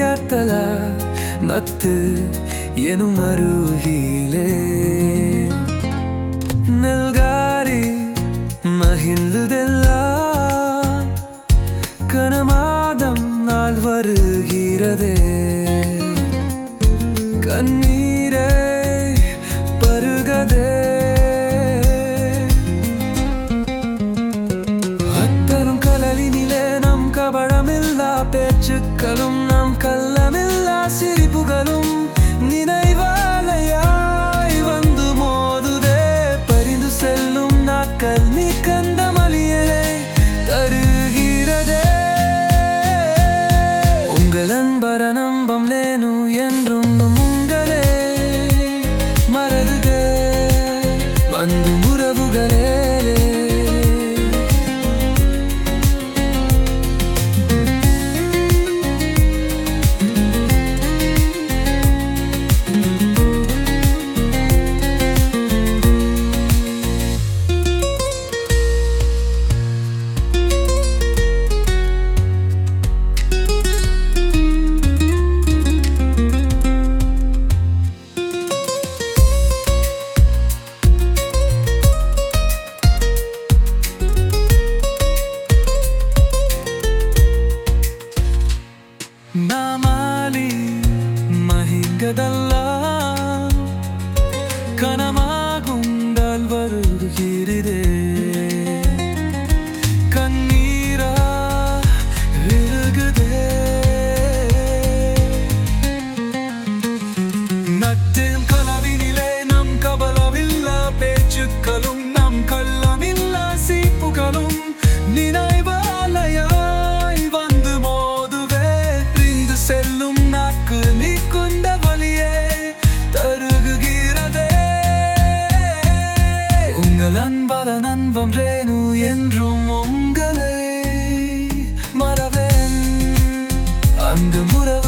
உயர்த்தல நத்து எனும் அருகிலே நெல்காரி மகிழ்ந்ததெல்லாம் கனமாதம் நாள் வருகிறதே கண்ணீரே பருகதே அத்தரும் கடலினிலே நம் கபடமில்லா பேச்சுக்களும் நம் கள்ளமில்லா சிரிப்புகளும் நினைவாலையாய் வந்து மோதுதே பரிந்து செல்லும் நாட்கள் நீ கண்ட மலியலை தருகிறதே உங்கள் அன்பர நம்பம் லேனு என்றும் உங்களே மறதுக வந்து உறவுகளே ನಾಮಾಲಿ ಮಹಿಂಗದಲ್ಲ ಕನಮಾಗುಂಡಲ್ வருகிறதே கண்ணீரா விழுகுதே நட்டின் கலவினிலே நம் கபலமில்லா பேச்சுக்களும் நம் கள்ளமில்லா சீப்புகளும் நினைவாலையாய் வந்து மோதுவே பிரிந்து செல்லும் நாக்கு நீ கொண்ட வழியே தருகுகிறதே உங்கள் அன்பாத நண்பம் ரேணு என்றும் உங்களை மறவேன் அந்த முறவு